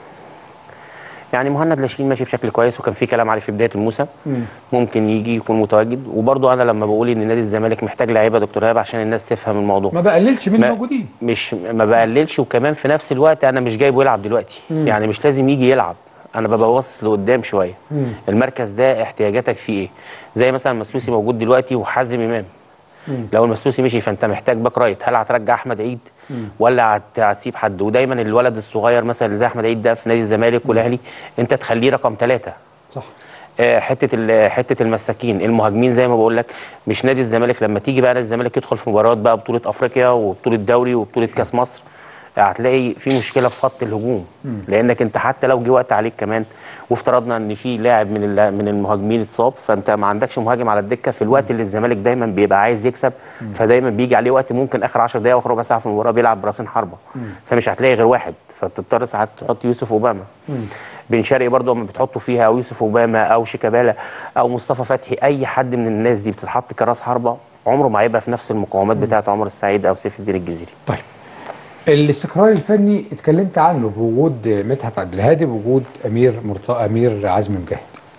يعني مهند لاشين ماشي بشكل كويس وكان في كلام عليه في بدايه الموسم مم. ممكن يجي يكون متواجد وبرضه انا لما بقول ان نادي الزمالك محتاج لعيبه يا دكتور هاب عشان الناس تفهم الموضوع ما بقللش من ما- الموجودين مش ما بقللش وكمان في نفس الوقت انا مش جايبه يلعب دلوقتي مم. يعني مش لازم يجي يلعب انا ببقى باصص لقدام شويه مم. المركز ده احتياجاتك فيه ايه زي مثلا مسلوسي موجود دلوقتي وحازم امام مم. لو المسلوسي مشي فانت محتاج باك رايت هل هترجع احمد عيد ولا هت- هتسيب حد ودايما الولد الصغير مثلا اللي زي احمد عيد ده في نادي الزمالك والاهلي انت تخليه رقم ثلاثة صح آه، حته ال- حته المساكين المهاجمين زي ما بقول لك مش نادي الزمالك لما تيجي بقى نادي الزمالك يدخل في مباريات بقى بطوله افريقيا وبطوله دوري وبطوله كاس مصر هتلاقي في مشكله في خط الهجوم لانك انت حتى لو جه وقت عليك كمان وافترضنا ان في لاعب من الل- من المهاجمين اتصاب فانت ما عندكش مهاجم على الدكه في الوقت اللي الزمالك دايما بيبقى عايز يكسب فدايما بيجي عليه وقت ممكن اخر 10 دقائق واخر ربع ساعه في المباراه بيلعب براسين حربه فمش هتلاقي غير واحد فتضطر ساعات تحط يوسف اوباما بن شرقي برضه لما بتحطه فيها او يوسف اوباما او شيكابالا او مصطفى فتحي اي حد من الناس دي بتتحط كراس حربه عمره ما هيبقى في نفس المقاومات بتاعه عمر السعيد او سيف الدين الجزيري طيب الاستقرار الفني اتكلمت عنه بوجود مدحت عبد الهادي بوجود امير مرتضى امير عزمي مجاهد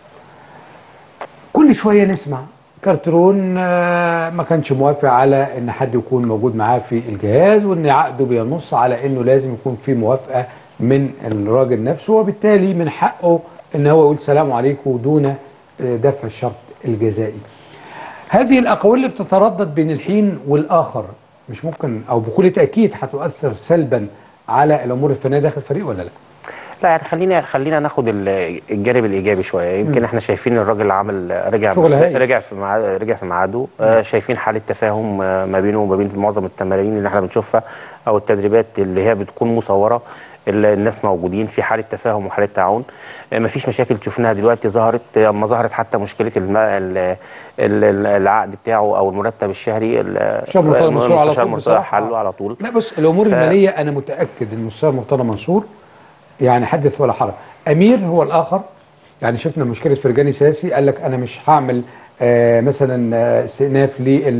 كل شويه نسمع كارترون آه، ما كانش موافق على ان حد يكون موجود معاه في الجهاز وان عقده بينص على انه لازم يكون في موافقه من الراجل نفسه وبالتالي من حقه ان هو يقول سلام عليكم دون آه، دفع الشرط الجزائي هذه الأقوال اللي بتتردد بين الحين والآخر مش ممكن أو بكل تأكيد هتؤثر سلبا على الأمور الفنية داخل الفريق ولا لا؟ لا يعني خلينا خلينا ناخد ال- الجانب الايجابي شويه يمكن احنا شايفين الراجل عمل رجع شغل هايل. رجع في ميعاد رجع في ميعاده آه، شايفين حاله تفاهم آه، ما بينه وما بين معظم التمارين اللي احنا بنشوفها او التدريبات اللي هي بتكون مصوره ال- الناس موجودين في حاله تفاهم وحاله تعاون آه، مفيش مشاكل شفناها دلوقتي ظهرت آه، اما ظهرت حتى مشكله الم... ال... ال... ال- العقد بتاعه او المرتب الشهري ال- شاب مرتضى منصور على المستشار طول مرتضى بصراحة. حله على طول لا بص الأمور ف- المالية أنا متأكد إن المستشار مرتضى منصور يعني حدث ولا حرج أمير هو الآخر يعني شفنا مشكلة فرجاني ساسي قال لك أنا مش هعمل آه مثلا آه، استئناف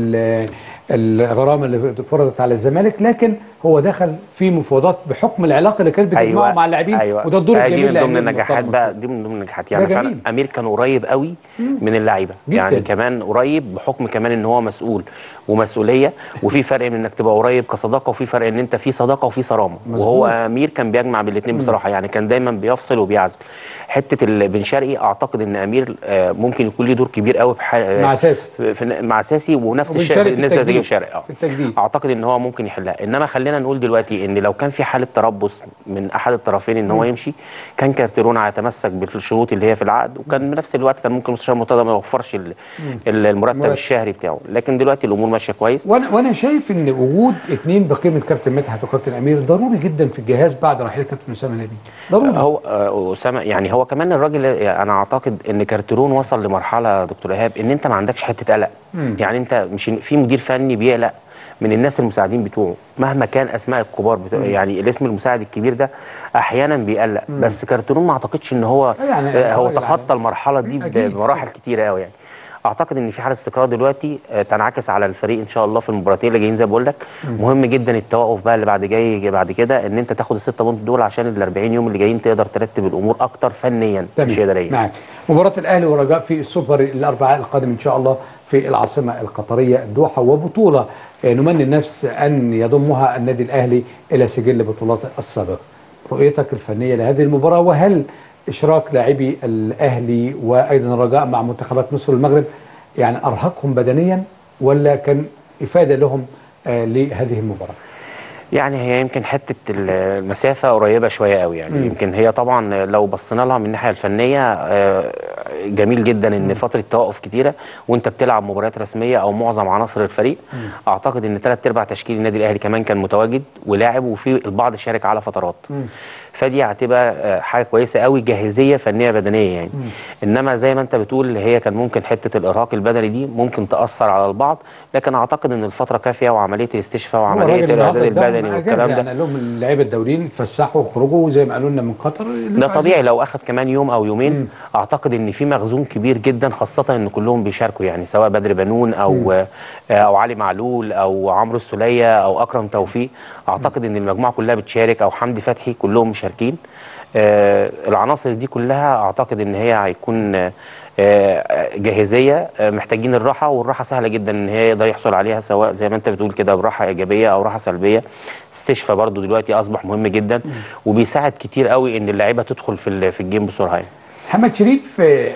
للغرامة اللي فرضت على الزمالك لكن هو دخل في مفاوضات بحكم العلاقة اللي كانت بتجمعه مع اللاعبين أيوة. وده الدور آه، الجميل دي من ضمن لأمير مرتضى النجاحات بقى منصور. دي من ضمن النجاحات ده يعني جميل. فعلا امير كان قريب قوي من اللعيبه جداً. يعني كمان قريب بحكم كمان ان هو مسؤول ومسؤوليه وفي فرق من انك تبقى قريب كصداقه وفي فرق ان انت في صداقه وفي صرامه مظبوط. وهو امير كان بيجمع بالاثنين بصراحه يعني كان دايما بيفصل وبيعزل حته ال- بن شرقي اعتقد ان امير آه، ممكن يكون ليه دور كبير قوي في ح- مع ساسي. في في- مع ساسي ونفس وبن الشيء شرقي في بالنسبه التجديد. لبن شرقي اه في التجديد. اعتقد ان هو ممكن يحلها انما خلينا نقول دلوقتي ان لو كان في حاله تربص من احد الطرفين ان هو يمشي كان كارتيرون هيتمسك بالشروط اللي هي في العقد وكان بنفس الوقت كان ممكن مستشار مرتضى ما يوفرش ال- ال- المرتب مرتب. الشهري بتاعه لكن دلوقتي الامور ماشيه كويس وانا وانا شايف ان وجود اثنين بقيمه كابتن مدحت وكابتن امير ضروري جدا في الجهاز بعد رحيل كابتن اسامه نبي ضروري هو آه، اسامه يعني هو كمان الراجل يعني انا اعتقد ان كارتيرون وصل لمرحله يا دكتور ايهاب ان انت ما عندكش حته قلق مم. يعني انت مش في مدير فني بيقلق من الناس المساعدين بتوعه مهما كان اسماء الكبار بتوع يعني الاسم المساعد الكبير ده احيانا بيقلق بس كارتيرون ما اعتقدش ان هو يعني آه، هو راجل تخطى المرحله دي أكيد. بمراحل كتيره قوي يعني اعتقد ان في حاله استقرار دلوقتي آه، تنعكس على الفريق ان شاء الله في المباراتين اللي جايين زي ما بقول لك مهم جدا التوقف بقى اللي بعد جاي بعد كده ان انت تاخد الستة بونت دول عشان ال 40 يوم اللي جايين تقدر ترتب الامور اكتر فنيا مش اداريا معاك مباراه الاهلي والرجاء في السوبر الاربعاء القادم ان شاء الله في العاصمه القطريه الدوحه وبطوله آه، نمني النفس ان يضمها النادي الاهلي الى سجل بطولاته السابقه رؤيتك الفنيه لهذه المباراه وهل اشراك لاعبي الاهلي وايضا الرجاء مع منتخبات مصر والمغرب يعني ارهقهم بدنيا ولا كان افاده لهم آه لهذه المباراه يعني هي يمكن حته المسافه قريبه شويه قوي يعني مم. يمكن هي طبعا لو بصينا لها من الناحيه الفنيه آه، جميل جدا ان فتره توقف كتيره وانت بتلعب مباريات رسميه او معظم عناصر الفريق اعتقد ان ثلاث ارباع تشكيل النادي الاهلي كمان كان متواجد ولاعب وفي البعض شارك على فترات فدي هتبقى آه، حاجه كويسه قوي جاهزيه فنيه بدنيه يعني انما زي ما انت بتقول هي كان ممكن حته الارهاق البدني دي ممكن تاثر على البعض لكن اعتقد ان الفتره كافيه وعمليه الاستشفاء هو وعمليه الراجل النهارده الاعداد قدامهم البدني أجازة والكلام يعني ده قال لهم اللعيبه الدوليين اتفسحوا واخرجوا زي ما قالوا لنا من قطر اللي ده انتوا طبيعي عايزينه. لو اخد كمان يوم او يومين اعتقد ان في مخزون كبير جدا خاصه ان كلهم بيشاركوا يعني سواء بدر بنون او او علي معلول او عمرو السوليه او اكرم توفيق اعتقد ان المجموعه كلها بتشارك او حمدي فتحي كلهم مشاركين آه العناصر دي كلها اعتقد ان هي هيكون آه، آه، جاهزيه آه، محتاجين الراحه والراحه سهله جدا ان هي يقدر يحصل عليها سواء زي ما انت بتقول كده براحه ايجابيه او راحه سلبيه استشفاء برضو دلوقتي اصبح مهم جدا وبيساعد كتير قوي ان اللعيبه تدخل في ال- في الجيم بسرعه يعني. محمد شريف آه،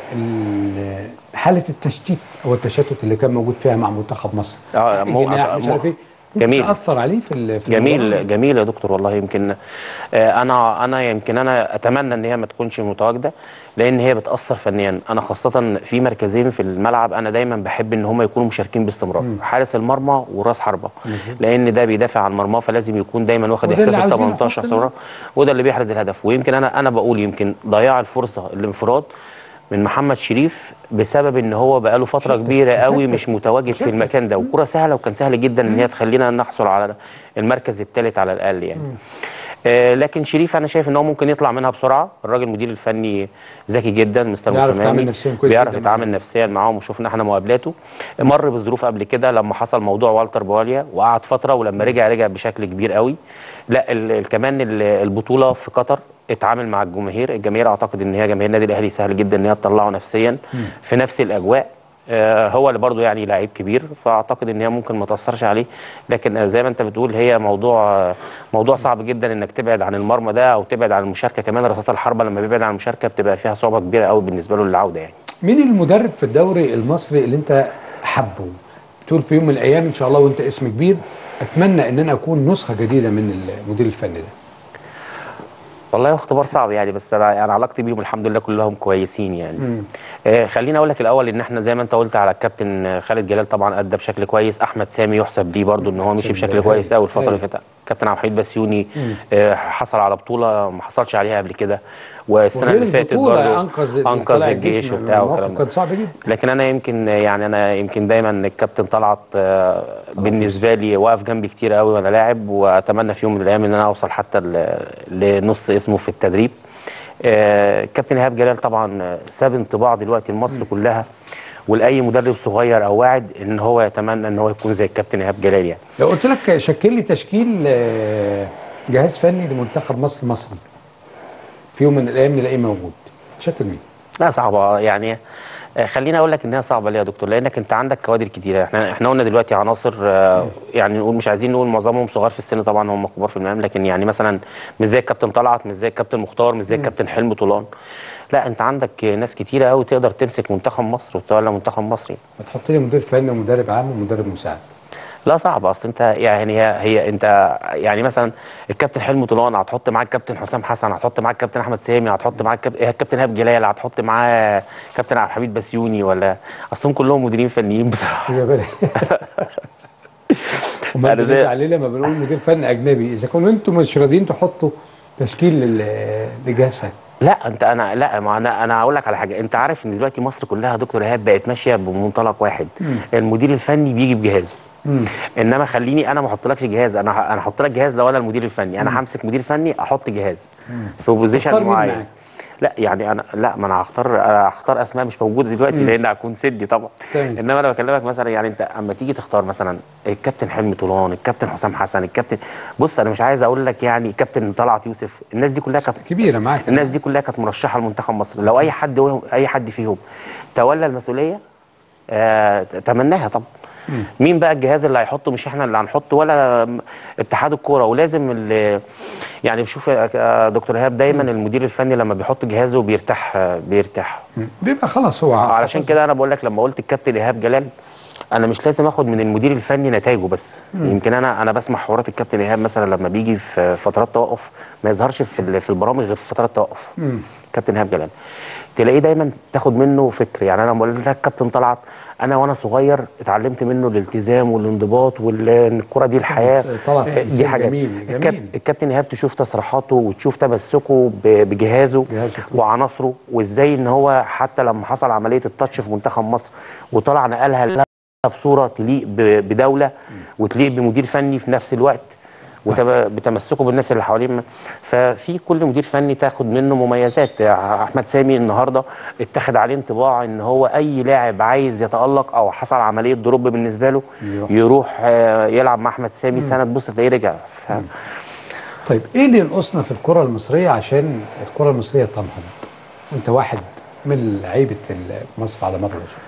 ال- حاله التشتيت او التشتت اللي كان موجود فيها مع منتخب مصر اه مو- جناح مش عارف ايه جميل. اثر عليه في ال- في المباراة؟ جميل جميل يا دكتور والله يمكن آه، انا انا يمكن انا اتمنى ان هي ما تكونش متواجده لان هي بتاثر فنيا انا خاصه في مركزين في الملعب انا دايما بحب ان هم يكونوا مشاركين باستمرار حارس المرمى وراس حربه لان ده بيدافع عن مرماه فلازم يكون دايما واخد وده اللي احساس ال عاوزينه 18 حط صوره وده اللي بيحرز الهدف ويمكن انا انا بقول يمكن ضياع الفرصه الانفراد من محمد شريف بسبب ان هو بقاله فتره شتت، كبيره قوي شتت، مش متواجد شتت. في المكان ده وكره سهله وكان سهل جدا ان هي تخلينا نحصل على المركز الثالث على الاقل يعني آه لكن شريف انا شايف ان هو ممكن يطلع منها بسرعه الراجل المدير الفني ذكي جدا مستر بيعرف مسلماني يتعامل نفسياً كويس بيعرف جداً يتعامل معاه. نفسيا معاهم وشفنا احنا مقابلاته مر بظروف قبل كده لما حصل موضوع والتر بواليا وقعد فتره ولما رجع رجع بشكل كبير قوي لا ال- ال- كمان ال- البطوله في قطر اتعامل مع الجماهير الجماهير اعتقد ان هي جماهير النادي الاهلي سهل جدا ان هي تطلعه نفسيا في نفس الاجواء آه، هو اللي برضه يعني لعيب كبير فاعتقد ان هي ممكن ما تاثرش عليه لكن آه، زي ما انت بتقول هي موضوع آه، موضوع صعب جدا انك تبعد عن المرمى ده او تبعد عن المشاركه كمان رصاصات الحربه لما بيبعد عن المشاركه بتبقى فيها صعوبه كبيره قوي بالنسبه له للعوده يعني مين المدرب في الدوري المصري اللي انت حبه بتقول في يوم من الايام ان شاء الله وانت اسم كبير اتمنى ان انا اكون نسخه جديده من المدير الفني ده والله اختبار صعب يعني بس انا يعني علاقتي بيهم الحمد لله كلهم كويسين يعني آه خليني اقول لك الاول ان احنا زي ما انت قلت على الكابتن آه، خالد جلال طبعا ادى بشكل كويس احمد سامي يحسب ليه برضو ان هو مشي بشكل هايل. كويس قوي الفتره هايل. اللي فاتت كابتن عبد الحميد بسيوني آه حصل على بطوله ما حصلش عليها قبل كده والسنه وغير اللي فاتت البطولة برضو انقذ انقذ طلع الجيش من وبتاع موقف والكلام ده كان صعب جدا لكن انا يمكن يعني انا يمكن دايما الكابتن طلعت آه، بالنسبه لي واقف جنبي كتير قوي وانا لاعب واتمنى في يوم من الايام ان انا اوصل حتى ل- لنص اسمه في التدريب آه، الكابتن ايهاب جلال طبعا آه، ساب انطباع دلوقتي لمصر كلها ولاي مدرب صغير او واعد ان هو يتمنى ان هو يكون زي الكابتن ايهاب جلال يعني لو قلت لك شكل لي تشكيل آه، جهاز فني لمنتخب مصر المصري في يوم من الايام نلاقيه موجود تشكل مين؟ لا صعبة يعني آه، خليني اقول لك انها صعبه ليه يا دكتور لانك انت عندك كوادر كتيره احنا احنا قلنا دلوقتي عناصر آه، يعني نقول مش عايزين نقول معظمهم صغار في السن طبعا هم كبار في المقام لكن يعني مثلا مش زي الكابتن طلعت مش زي الكابتن مختار مش زي الكابتن حلمي طولان لا انت عندك ناس كتيره قوي تقدر تمسك منتخب مصر وتولى منتخب مصر يعني. ما تحط لي مدير فني ومدرب عام ومدرب مساعد لا صعب اصل انت يعني هي, هي انت يعني مثلا الكابتن حلمي طولان هتحط معاه الكابتن حسام حسن هتحط معاه الكابتن احمد سامي هتحط معاه الكاب- الكابتن ايهاب جلال هتحط معاه كابتن عبد الحميد بسيوني ولا اصلهم كلهم مديرين فنيين بصراحه يا بالي وما أنا زي- بنزعل عليه لما بنقول مدير فني اجنبي اذا كنتوا انتم مش راضيين تحطوا تشكيل لل- لجهاز فني لا انت انا لا ما انا انا هقول لك على حاجه انت عارف ان دلوقتي مصر كلها يا دكتور ايهاب بقت ماشيه بمنطلق واحد المدير الفني بيجي بجهازه انما خليني انا ما احطلكش جهاز انا ه- انا احط لك جهاز لو انا المدير الفني انا همسك مدير فني احط جهاز في بوزيشن تختار مين معين معاك؟ لا يعني انا لا ما انا هختار هختار اسماء مش موجوده دلوقتي لان هكون سدي طبعا تمام. انما انا بكلمك مثلا يعني انت اما تيجي تختار مثلا الكابتن حلمي طولان الكابتن حسام حسن الكابتن بص انا مش عايز اقول لك يعني الكابتن طلعت يوسف الناس دي كلها كانت كبيره معاك الناس دي كلها كانت مرشحه لمنتخب مصر لو اي حد اي حد فيهم تولى المسؤوليه آه تمناها طبعا مين بقى الجهاز اللي هيحطه مش احنا اللي هنحطه ولا م- اتحاد الكوره ولازم ال- يعني بشوف يا يا دكتور ايهاب دايما المدير الفني لما بيحط جهازه بيرتاح آه، بيرتاح بيبقى خلاص هو علشان كده انا بقول لك لما قلت الكابتن ايهاب جلال انا مش لازم اخد من المدير الفني نتائجه بس يمكن انا انا بسمع حوارات الكابتن ايهاب مثلا لما بيجي في فترات توقف ما يظهرش في ال- في البرامج غير في فترات توقف كابتن ايهاب جلال تلاقيه دايما تاخد منه فكر يعني انا بقول لك كابتن طلعت انا وانا صغير اتعلمت منه الالتزام والانضباط وان الكره دي الحياه طلعت آه، إنسان دي حاجات جميل، جميل. الكاب- الكابتن ايهاب تشوف تصريحاته وتشوف تمسكه ب- بجهازه جهازه. وعناصره وازاي ان هو حتى لما حصل عمليه التاتش في منتخب مصر وطلع نقلها لها بصوره تليق ب- بدوله وتليق بمدير فني في نفس الوقت وبتمسكه بالناس اللي حواليه ففي كل مدير فني تاخد منه مميزات احمد سامي النهارده اتخذ عليه انطباع ان هو اي لاعب عايز يتالق او حصل عمليه دروب بالنسبه له يروح. يروح آه، يلعب مع احمد سامي سنه تبص تلاقيه رجع ف... طيب ايه اللي ينقصنا في الكره المصريه عشان الكره المصريه تنهض وانت واحد من لعيبه ال- مصر على مر العصور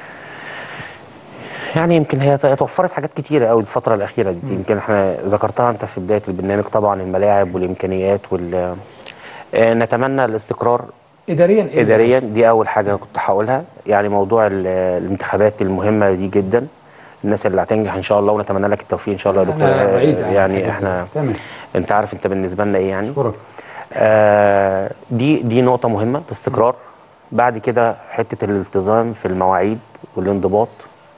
يعني يمكن هي توفرت حاجات كتيرة قوي الفترة الأخيرة دي يمكن احنا ذكرتها أنت في بداية البرنامج طبعا الملاعب والإمكانيات وال آه، نتمنى الاستقرار اداريا إيه اللي إداريا دي أول حاجة كنت هقولها يعني موضوع ال- الانتخابات المهمة دي جدا الناس اللي هتنجح ان شاء الله ونتمنى لك التوفيق ان شاء الله يا دكتور انا آه، بعيد عن يعني الحاجات احنا دي. تمام انت عارف انت بالنسبه لنا ايه يعني اشكرك آه دي دي نقطه مهمه الاستقرار بعد كده حته الالتزام في المواعيد والانضباط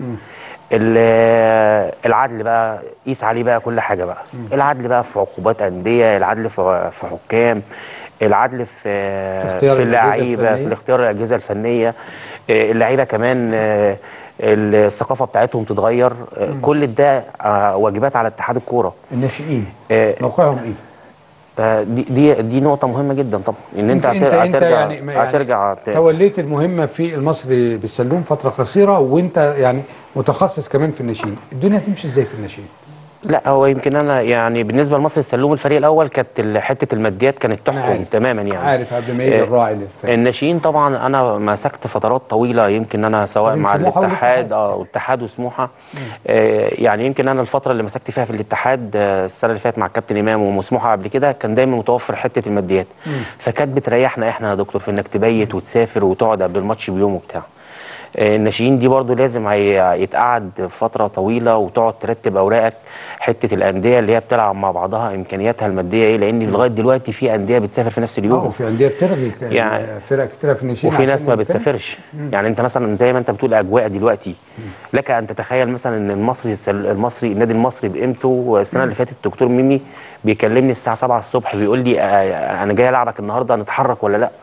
ال- العدل بقى قيس عليه بقى كل حاجه بقى العدل بقى في عقوبات انديه العدل في في حكام العدل في في اختيار في الأجهزة اللعيبه الفنية. في اختيار الاجهزه الفنيه آه، اللعيبه كمان آه، الثقافه بتاعتهم تتغير آه، كل ده آه، واجبات على اتحاد الكوره الناشئين آه، موقعهم ايه؟ آه، دي دي دي نقطه مهمه جدا طبعا ان انت, انت هت- انت هترجع يعني ما- يعني هترجع ت- توليت المهمه في المصري بالسلوم فتره قصيره وانت يعني متخصص كمان في الناشئين الدنيا تمشي ازاي في الناشئين؟ لا هو يمكن انا يعني بالنسبه لمصر السلوم الفريق الاول كانت ال- حته الماديات كانت أنا تحكم عارف. تماما يعني عارف قبل ما يجي آه، الراعي للفريق الناشئين طبعا انا مسكت فترات طويله يمكن انا سواء بين مع سموحة الاتحاد والاتحاد. اه والاتحاد وسموحه آه يعني يمكن انا الفتره اللي مسكت فيها في الاتحاد آه السنه اللي فاتت مع الكابتن امام ومسموحه قبل كده كان دايما متوفر حته الماديات فكانت بتريحنا احنا يا دكتور في انك تبيت وتسافر وتقعد قبل الماتش بيوم وبتاع آه، الناشئين دي برضو لازم هي- يتقعد فتره طويله وتقعد ترتب اوراقك حته الانديه اللي هي بتلعب مع بعضها امكانياتها الماديه ايه لان لغايه دلوقتي في انديه بتسافر في نفس اه اليوم وفي انديه بتلغي ك- يعني- فرق كتيره في الناشئين وفي عشان ناس ما الفرق. بتسافرش يعني انت مثلا زي ما انت بتقول اجواء دلوقتي لك ان تتخيل مثلا ان المصري السل- المصري النادي المصري بقيمته السنه اللي فاتت الدكتور ميمي بيكلمني الساعه 7 الصبح بيقول لي آه، انا جاي العبك النهارده نتحرك ولا لا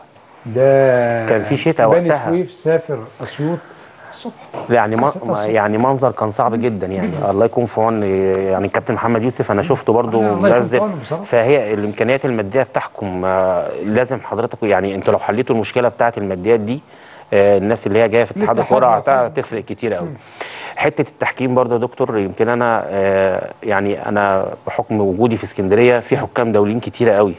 ده كان في شتاء بني وقتها. سويف سافر اسيوط الصبح يعني الساعة ما 6 الصبح. يعني منظر كان صعب جدا يعني الله يكون في عون يعني الكابتن محمد يوسف انا شفته برضو آه، الله يكون في منزل عونه بصراحة. فهي الامكانيات الماديه بتحكم آه، لازم حضرتك يعني انت لو حليتوا المشكله بتاعه الماديات دي آه، الناس اللي هي جايه في اتحاد الاتحاد الكوره يعتبر. هتفرق كتير قوي حته التحكيم برضو يا دكتور يمكن انا آه، يعني انا بحكم وجودي في اسكندريه في حكام دوليين كتيره قوي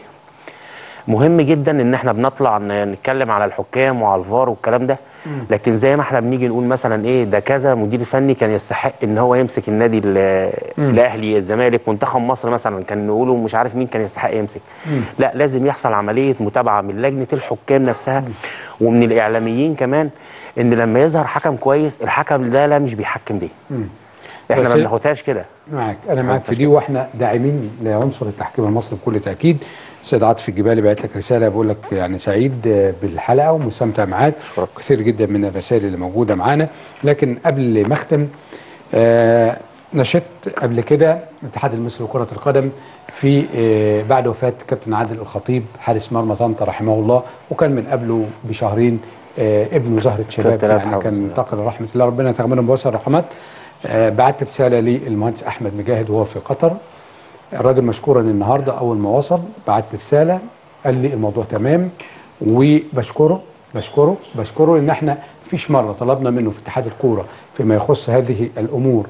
مهم جدا ان احنا بنطلع ن- نتكلم على الحكام وعلى الفار والكلام ده لكن زي ما احنا بنيجي نقول مثلا ايه ده كذا مدير فني كان يستحق ان هو يمسك النادي ال- الاهلي الزمالك منتخب مصر مثلا كان نقوله مش عارف مين كان يستحق يمسك لا لازم يحصل عمليه متابعه من لجنه الحكام نفسها ومن الاعلاميين كمان ان لما يظهر حكم كويس الحكم ده لا مش بيحكم ليه احنا بس ما هي- بناخدهاش كده معاك انا معاك في دي واحنا داعمين لعنصر التحكيم المصري بكل تاكيد سيد عاطف الجبالي بعت لك رساله بقول لك يعني سعيد آه، بالحلقه ومستمتع معاك أشكرك. كثير جدا من الرسائل اللي موجوده معانا لكن قبل ما اختم آه نشدت قبل كده الاتحاد المصري لكره القدم في آه بعد وفاه كابتن عادل الخطيب حارس مرمى طنطا رحمه الله وكان من قبله بشهرين آه ابنه زهره شباب كابتن يعني أدهم. كان انتقل رحمه الله ربنا يتغمدهم بواسع الرحمات آه بعت رساله للمهندس احمد مجاهد وهو في قطر الراجل مشكورا النهارده اول ما وصل بعت رساله قال لي الموضوع تمام وبشكره بشكره بشكره ان احنا مفيش مره طلبنا منه في اتحاد الكوره فيما يخص هذه الامور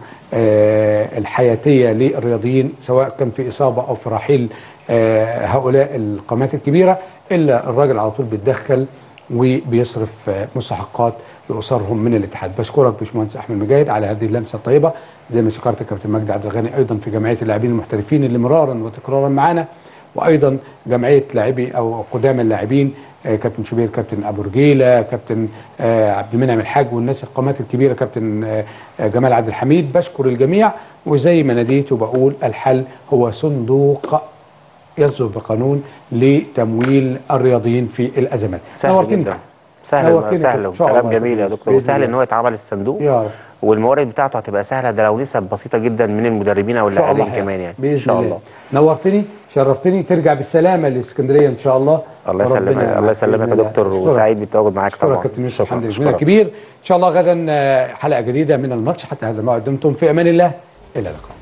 آه الحياتيه للرياضيين سواء كان في اصابه او في رحيل آه هؤلاء القامات الكبيره الا الراجل على طول بيتدخل وبيصرف آه، مستحقات لاسرهم من الاتحاد بشكرك باشمهندس احمد مجاهد على هذه اللمسه الطيبه زي ما شكرت كابتن مجدي عبد الغني ايضا في جمعيه اللاعبين المحترفين اللي مرارا وتكرارا معانا وايضا جمعيه لاعبي او قدام اللاعبين آه، كابتن شوبير كابتن ابو رجيله كابتن آه، عبد المنعم الحاج والناس القامات الكبيره كابتن آه، آه، جمال عبد الحميد بشكر الجميع وزي ما ناديت وبقول الحل هو صندوق يصدر بقانون لتمويل الرياضيين في الازمات سهل نورتني. جدا سهل نورتني سهل إن شاء كلام الله. جميل يا دكتور بإذن وسهل الله. ان هو يتعمل الصندوق يا رب والموارد بتاعته هتبقى سهله ده لو نسب بسيطه جدا من المدربين او ان شاء الله اللاعبين هيحصل. كمان يعني باذن ان شاء الله. الله نورتني شرفتني ترجع بالسلامه لاسكندريه ان شاء الله الله وربنا يسلمك معاك الله يسلمك بإذن يا الله. دكتور أشكرك. وسعيد بالتواجد معاك اشكرك طبعا كابتن يوسف شكراً، حمدي شكراً. زميلنا الكبير ان شاء الله غدا آه، حلقه جديده من الماتش حتى هذا الموعد دمتم في امان الله الى اللقاء